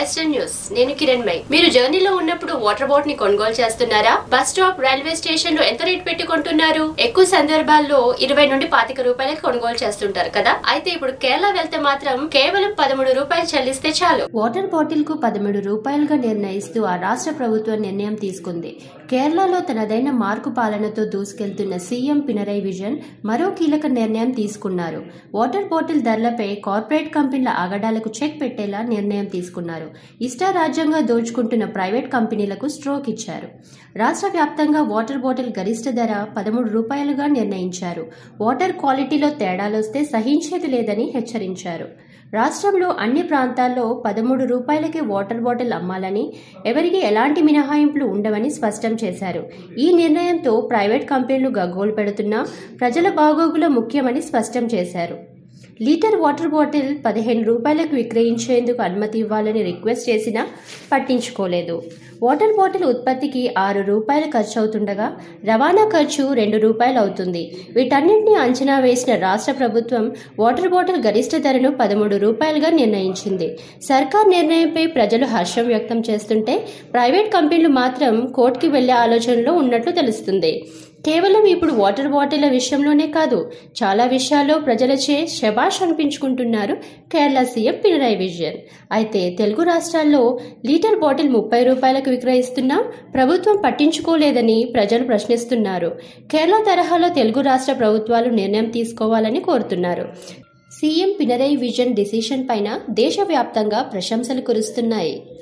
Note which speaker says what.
Speaker 1: SN news నేను Kiran my మీరు జర్నీలో ఉన్నప్పుడు వాటర్ బోట్ ని కొనుగోలు చేస్తున్నారా బస్ స్టాప్ రైల్వే స్టేషన్ లో ఎంత రేట్ పెట్టి కొంటున్నారు ఎక్కువ సందర్భాల్లో ఇరవై నుండి పాతిక రూపాయలకి కొనుగోలు చేస్తుంటారు కదా అయితే ఇప్పుడు కేరళ వెళ్తే మాత్రం కేవలం పదమూడు రూపాయలు చెల్లిస్తే చాలు వాటర్ బాటిల్ కు పదమూడు రూపాయలుగా నిర్ణయిస్తూ ఆ రాష్ట్ర ప్రభుత్వం నిర్ణయం తీసుకుంది కేరళలో తనదైన మార్కు పాలనతో దూసుకెళ్తున్న సీఎం పినరై విజన్ మరో కీలక నిర్ణయం తీసుకున్నారు వాటర్ బాటిల్ ధరలపై కార్పొరేట్ కంపెనీల ఆగడాలకు చెక్ పెట్టేలా నిర్ణయం తీసుకున్నారు ఇష్టారాజ్యంగా దోచుకుంటున్న ప్రైవేట్ కంపెనీలకు స్ట్రోక్ ఇచ్చారు రాష్ట్ర వ్యాప్తంగా వాటర్ బాటిల్ గరిష్ట ధర పదమూడు రూపాయలుగా నిర్ణయించారు వాటర్ క్వాలిటీలో తేడాలొస్తే సహించేది లేదని హెచ్చరించారు రాష్ట్రంలో అన్ని ప్రాంతాల్లో పదమూడు రూపాయలకే వాటర్ బాటిల్ అమ్మాలని ఎవరికి ఎలాంటి మినహాయింపులు ఉండవని స్పష్టం చేశారు ఈ నిర్ణయంతో ప్రైవేట్ కంపెనీలు గగ్గోలు పెడుతున్నా ప్రజల బాగోగుల ముఖ్యమని స్పష్టం చేశారు లీటర్ వాటర్ బాటిల్ పదిహేను రూపాయలకు విక్రయించేందుకు అనుమతి ఇవ్వాలని రిక్వెస్ట్ చేసినా పట్టించుకోలేదు వాటర్ బాటిల్ ఉత్పత్తికి ఆరు రూపాయలు ఖర్చు అవుతుండగా రవాణా ఖర్చు రెండు రూపాయలు అవుతుంది వీటన్నింటినీ అంచనా వేసిన రాష్ట్ర ప్రభుత్వం వాటర్ బాటిల్ గరిష్ట ధరను పదమూడు రూపాయలుగా నిర్ణయించింది సర్కార్ నిర్ణయంపై ప్రజలు హర్షం వ్యక్తం చేస్తుంటే ప్రైవేట్ కంపెనీలు మాత్రం కోర్టుకి వెళ్లే ఆలోచనలో ఉన్నట్లు తెలుస్తుంది కేవలం ఇప్పుడు వాటర్ బాటిళ్ల విషయంలోనే కాదు చాలా విషయాల్లో ప్రజలచే శబాష్ అనిపించుకుంటున్నారు కేరళ సీఎం పినరాయి విజయన్ అయితే తెలుగు రాష్ట్రాల్లో లీటర్ బాటిల్ ముప్పై రూపాయలకు విక్రయిస్తున్నా ప్రభుత్వం పట్టించుకోలేదని ప్రజలు ప్రశ్నిస్తున్నారు కేరళ తరహాలో తెలుగు రాష్ట్ర ప్రభుత్వాలు నిర్ణయం తీసుకోవాలని కోరుతున్నారు సీఎం పినరై విజన్ డిసిషన్ పైన దేశవ్యాప్తంగా ప్రశంసలు కురుస్తున్నాయి